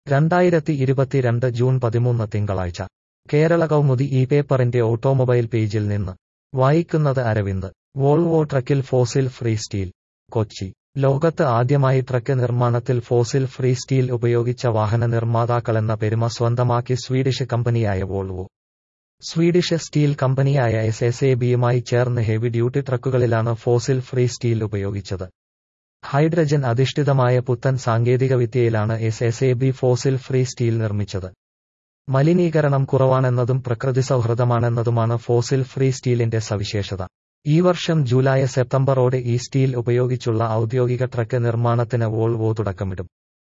രണ്ടായിരത്തി ഇരുപത്തിരണ്ട് ജൂൺ പതിമൂന്ന് തിങ്കളാഴ്ച കേരള കൗമുദി ഈ പേപ്പറിന്റെ ഓട്ടോമൊബൈൽ പേജിൽ നിന്ന് വായിക്കുന്നത് അരവിന്ദ് വോൾവോ ട്രക്കിൽ ഫോസിൽ ഫ്രീ സ്റ്റീൽ കൊച്ചി ലോകത്ത് ആദ്യമായി ട്രക്ക് നിർമ്മാണത്തിൽ ഫോസിൽ ഫ്രീ സ്റ്റീൽ ഉപയോഗിച്ച വാഹന നിർമ്മാതാക്കളെന്ന പെരുമ സ്വന്തമാക്കി സ്വീഡിഷ് കമ്പനിയായ വോൾവോ സ്വീഡിഷ് സ്റ്റീൽ കമ്പനിയായ എസ് എസ് എ ബിയുമായി ചേർന്ന് ഹെവി ഡ്യൂട്ടി ട്രക്കുകളിലാണ് ഫോസിൽ ഫ്രീ സ്റ്റീൽ ഉപയോഗിച്ചത് ഹൈഡ്രജൻ അധിഷ്ഠിതമായ പുത്തൻ സാങ്കേതികവിദ്യയിലാണ് S S A B fossil free steel നിർമ്മിച്ചത് മലിനീകരണം കുറവാണെന്നതും പ്രകൃതി സൗഹൃദമാണെന്നതുമാണ് ഫോസിൽ ഫ്രീ സ്റ്റീലിന്റെ സവിശേഷത ഈ വർഷം ജൂലൈ സെപ്റ്റംബറോടെ ഈ സ്റ്റീൽ ഉപയോഗിച്ചുള്ള ഔദ്യോഗിക ട്രക്ക് നിർമ്മാണത്തിന് വോൾവോ തുടക്കമിടും